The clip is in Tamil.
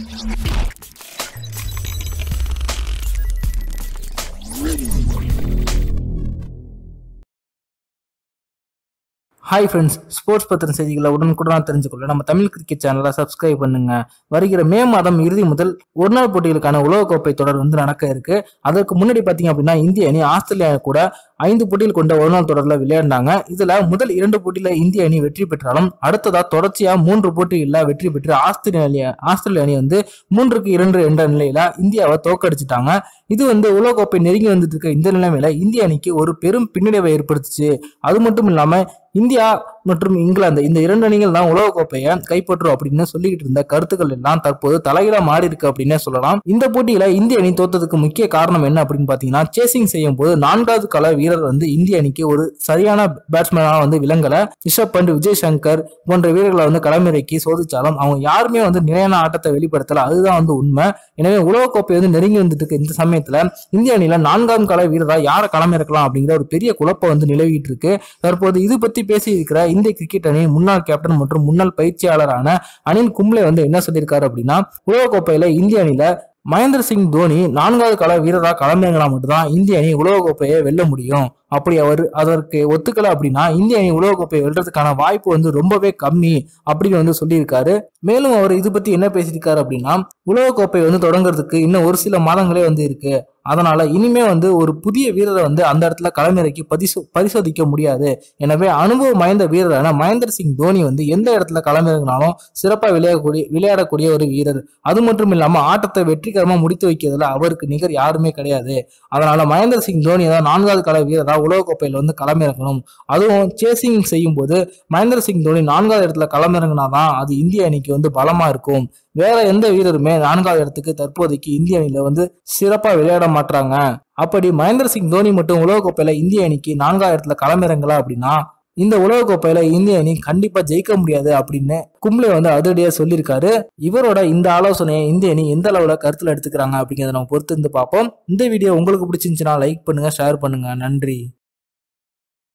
ஹாய் ஃப்ரெண்ட்ஸ் ஸ்போர்ட்ஸ் பத்தின செய்திகளை உடனுக்குடன் தெரிஞ்சுக்கொள்ள நம்ம தமிழ் கிரிக்கெட் சேனலை சப்ஸ்கிரைப் பண்ணுங்க வருகிற மே மாதம் இறுதி முதல் ஒரு நாள் போட்டிகளுக்கான உலகக்கோப்பை தொடர் வந்து நடக்க இருக்கு அதற்கு முன்னாடி பார்த்தீங்க அப்படின்னா இந்திய அணி ஆஸ்திரேலியா கூட ஐந்து போட்டிகள் கொண்ட ஒரு நாள் தொடரில் விளையாடினாங்க இதுல முதல் இரண்டு போட்டியில இந்திய அணி வெற்றி பெற்றாலும் அடுத்ததா தொடர்ச்சியா மூன்று போட்டிகளில் வெற்றி பெற்று ஆஸ்திரேலியா ஆஸ்திரேலிய அணி வந்து மூன்றுக்கு இரண்டு என்ற நிலையில இந்தியாவை தோக்கடிச்சிட்டாங்க இது வந்து உலகக்கோப்பை நெருங்கி வந்துட்டு இருக்க இந்த நிலைமையில இந்திய அணிக்கு ஒரு பெரும் பின்னடைவை ஏற்படுத்துச்சு அது மட்டும் இல்லாம இந்தியா மற்றும் இங்கிலாந்து இந்த இரண்டு அணிகள் தான் உலகக்கோப்பையை கைப்பற்றும் அப்படின்னு சொல்லிக்கிட்டு இருந்த கருத்துக்கள் எல்லாம் தற்போது தலையில மாறி இருக்கு அப்படின்னே சொல்லலாம் இந்த போட்டியில இந்திய அணி தோத்ததுக்கு முக்கிய காரணம் என்ன அப்படின்னு பாத்தீங்கன்னா சேசிங் செய்யும் போது நான்காவது கள வீரர் வந்து இந்திய அணிக்கு ஒரு சரியான பேட்ஸ்மேனா வந்து விளங்கல ரிஷப் பண்ட் விஜய் சங்கர் போன்ற வீரர்களை வந்து களமிறக்கி சோதிச்சாலும் அவங்க யாருமே வந்து நிலையான ஆட்டத்தை வெளிப்படுத்தல அதுதான் வந்து உண்மை எனவே உலகக்கோப்பை வந்து நெருங்கி வந்துட்டு இருக்க இந்த சமயத்துல இந்திய அணியில நான்காம் கள வீரரா யாரை களமிறக்கலாம் அப்படிங்கிற ஒரு பெரிய குழப்பம் வந்து நிலவிட்டு இருக்கு தற்போது இது பத்தி பேசி இருக்கிற இந்திய கிரிக்கெட் அணியின் முன்னாள் கேப்டன் மற்றும் முன்னாள் பயிற்சியாளரான அனில் கும்ளே வந்து என்ன சொல்லியிருக்காரு அப்படின்னா உலகக்கோப்பையில இந்திய அணியில மகேந்திர சிங் தோனி நான்காவது கள வீரராக களமிறங்கினா மட்டும்தான் இந்திய அணி உலகக்கோப்பையை வெல்ல முடியும் அப்படி அவர் அதற்கு ஒத்துக்கல அப்படின்னா இந்திய அணி உலகக்கோப்பையை வெல்றதுக்கான வாய்ப்பு வந்து ரொம்பவே கம்மி அப்படின்னு வந்து சொல்லியிருக்காரு மேலும் அவர் இது பத்தி என்ன பேசியிருக்காரு அப்படின்னா உலகக்கோப்பை வந்து தொடங்குறதுக்கு இன்னும் ஒரு சில மாதங்களே வந்து இருக்கு அதனால இனிமே வந்து ஒரு புதிய வீரரை வந்து அந்த இடத்துல களமிறக்கி பரிசோ பரிசோதிக்க முடியாது எனவே அனுபவம் வாய்ந்த வீரரான மகேந்திர சிங் தோனி வந்து எந்த இடத்துல களமிறங்கினாலும் சிறப்பாக விளையாடக்கூடிய விளையாடக்கூடிய ஒரு வீரர் அது மட்டும் இல்லாம ஆட்டத்தை வெற்றிகரமா முடித்து வைக்கிறதுல அவருக்கு நிகர் யாருமே கிடையாது அதனால மகேந்திர சிங் தோனி தான் நான்காவது கள வீரரா உலகக்கோப்பையில் வந்து களமிறங்கணும் அதுவும் சேசிங் செய்யும் போது மகேந்திர சிங் தோனி நான்காவது இடத்துல களமிறங்கினாதான் அது இந்திய அணிக்கு வந்து பலமா இருக்கும் வேற எந்த வீரருமே நான்காவது இடத்துக்கு தற்போதைக்கு இந்திய அணியில வந்து சிறப்பா விளையாட மாட்டாங்க அப்படி மகேந்திர சிங் தோனி மட்டும் உலகக்கோப்பையில இந்திய அணிக்கு நான்காவது இடத்துல களமிறங்கல அப்படின்னா இந்த உலகக்கோப்பையில இந்திய அணி கண்டிப்பா ஜெயிக்க முடியாது அப்படின்னு கும்ளே வந்து அதிரடியா சொல்லியிருக்காரு இவரோட இந்த ஆலோசனையை இந்திய அணி எந்த அளவுல கருத்துல எடுத்துக்கிறாங்க அப்படிங்கிறத நம்ம பொறுத்து இருந்து பார்ப்போம் இந்த வீடியோ உங்களுக்கு பிடிச்சிருந்துச்சுன்னா லைக் பண்ணுங்க ஷேர் பண்ணுங்க நன்றி